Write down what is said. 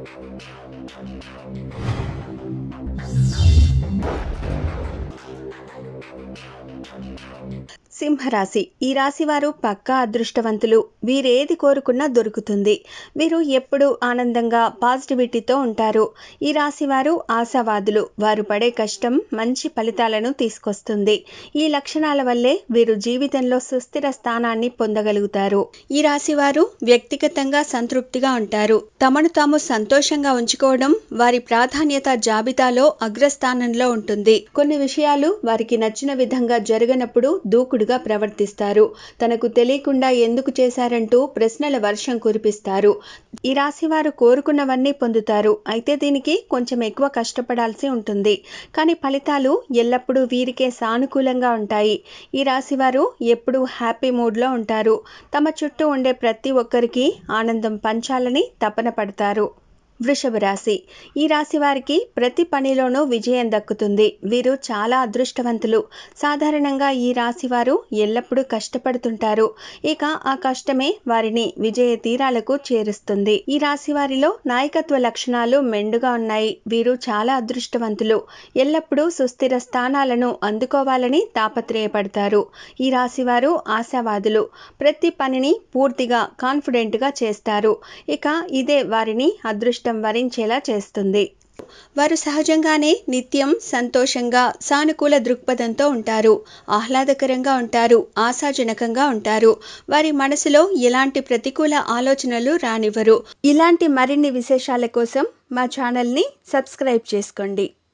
సింహరాశి ఈ రాశి వారు పక్కా అదృష్టవంతులు వీరేది కోరుకున్నా దొరుకుతుంది వీరు ఎప్పుడూ ఆనందంగా పాజిటివిటీతో ఉంటారు ఈ రాశి వారు ఆశావాదులు వారు పడే కష్టం మంచి ఫలితాలను తీసుకొస్తుంది ఈ లక్షణాల వల్లే వీరు జీవితంలో సుస్థిర స్థానాన్ని పొందగలుగుతారు ఈ రాశి వారు వ్యక్తిగతంగా సంతృప్తిగా ఉంటారు తమను తాము సంతోషంగా ఉంచుకోవడం వారి ప్రాధాన్యత జాబితాలో అగ్రస్థానంలో ఉంటుంది కొన్ని విషయాలు వారికి నచ్చిన విధంగా జరగనప్పుడు దూకుడుగా ప్రవర్తిస్తారు తనకు తెలియకుండా ఎందుకు చేశారంటూ ప్రశ్నల వర్షం కురిపిస్తారు ఈ రాశి వారు కోరుకున్నవన్నీ పొందుతారు అయితే దీనికి కొంచెం ఎక్కువ కష్టపడాల్సి ఉంటుంది కానీ ఫలితాలు ఎల్లప్పుడూ వీరికే సానుకూలంగా ఉంటాయి ఈ రాశి వారు ఎప్పుడూ హ్యాపీ మూడ్లో ఉంటారు తమ చుట్టూ ఉండే ప్రతి ఒక్కరికి ఆనందం పంచాలని తపన పడతారు వృషభ రాశి ఈ రాశి వారికి ప్రతి పనిలోనూ విజయం దక్కుతుంది వీరు చాలా అదృష్టవంతులు సాధారణంగా ఈ రాశి వారు ఎల్లప్పుడూ కష్టపడుతుంటారు ఇక ఆ కష్టమే వారిని విజయ తీరాలకు చేరుస్తుంది ఈ రాశి వారిలో నాయకత్వ లక్షణాలు మెండుగా ఉన్నాయి వీరు చాలా అదృష్టవంతులు ఎల్లప్పుడూ సుస్థిర స్థానాలను అందుకోవాలని తాపత్రయపడతారు ఈ రాశి వారు ఆశావాదులు ప్రతి పనిని పూర్తిగా కాన్ఫిడెంట్గా చేస్తారు ఇక ఇదే వారిని అదృష్టం వరించేలా చేస్తుంది వారు సహజంగానే నిత్యం సంతోషంగా సానుకూల దృక్పథంతో ఉంటారు ఆహ్లాదకరంగా ఉంటారు ఆశాజనకంగా ఉంటారు వారి మనసులో ఎలాంటి ప్రతికూల ఆలోచనలు రానివ్వరు ఇలాంటి మరిన్ని విశేషాల కోసం మా ఛానల్ని సబ్స్క్రైబ్ చేసుకోండి